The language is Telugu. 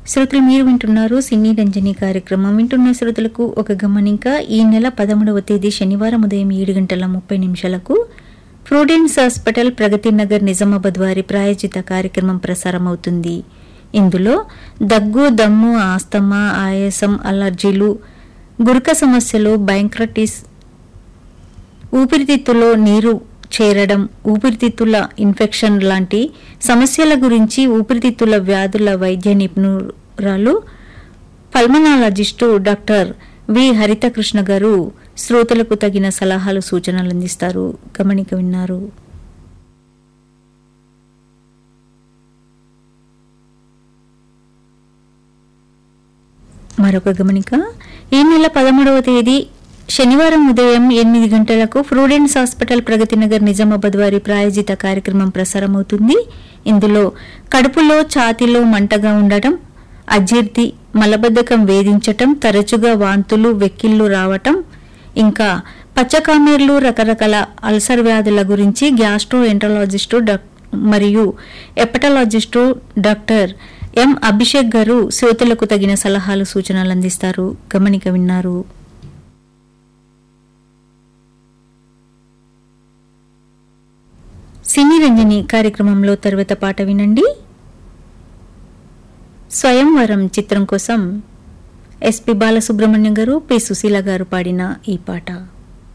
శ్రోతలు మీరు వింటున్నారు సినీ రంజని కార్యక్రమం వింటున్న శ్రోతలకు ఒక గమనిక ఈ నెల పదమూడవ తేదీ శనివారం ఉదయం ఏడు గంటల ముప్పై నిమిషాలకు ప్రూడెన్స్ హాస్పిటల్ ప్రగతి నగర్ నిజామాబాద్ వారి ప్రాయోజిత కార్యక్రమం ప్రసారమవుతుంది ఇందులో దగ్గు దమ్ము ఆస్తమా ఆయాసం అలర్జీలు గురక సమస్యలు బ్యాంక్రటిస్ ఊపిరితిత్తులో నీరు చేరడం ఊపిరితిత్తుల ఇన్ఫెక్షన్ లాంటి సమస్యల గురించి ఊపిరితిత్తుల వ్యాధుల వైద్య నిపుణురాలు పల్మనాలజిస్టు డాక్టర్ వి హరితకృష్ణ గారు శ్రోతలకు తగిన సలహాలు సూచనలు అందిస్తారు గమనిక విన్నారు మరొక గమనిక ఈ నెల పదమూడవ తేదీ శనివారం ఉదయం ఎనిమిది గంటలకు ఫ్రూడెన్స్ హాస్పిటల్ ప్రగతి నగర్ నిజామాబాద్ వారి ప్రాయోజిత కార్యక్రమం ప్రసారమవుతుంది ఇందులో కడుపులో ఛాతీలో మంటగా ఉండటం అజీర్తి మలబద్ధకం వేధించటం తరచుగా వాంతులు వెక్కిళ్లు రావటం ఇంకా పచ్చకామేర్లు రకరకాల అల్సర్ వ్యాధుల గురించి గ్యాస్ట్రో ఎంట్రాలజిస్టు డాక్ మరియు ఎపటలాజిస్టు డాక్టర్ ఎం అభిషేక్ గారు శ్రోతలకు తగిన సలహాలు సూచనలు అందిస్తారు గమనిక విన్నారు సినీ రంజని కార్యక్రమంలో తర్వాత పాట వినండి స్వయంవరం చిత్రం కోసం ఎస్పి బాలసుబ్రహ్మణ్యం గారు పి సుశీల గారు పాడిన ఈ పాట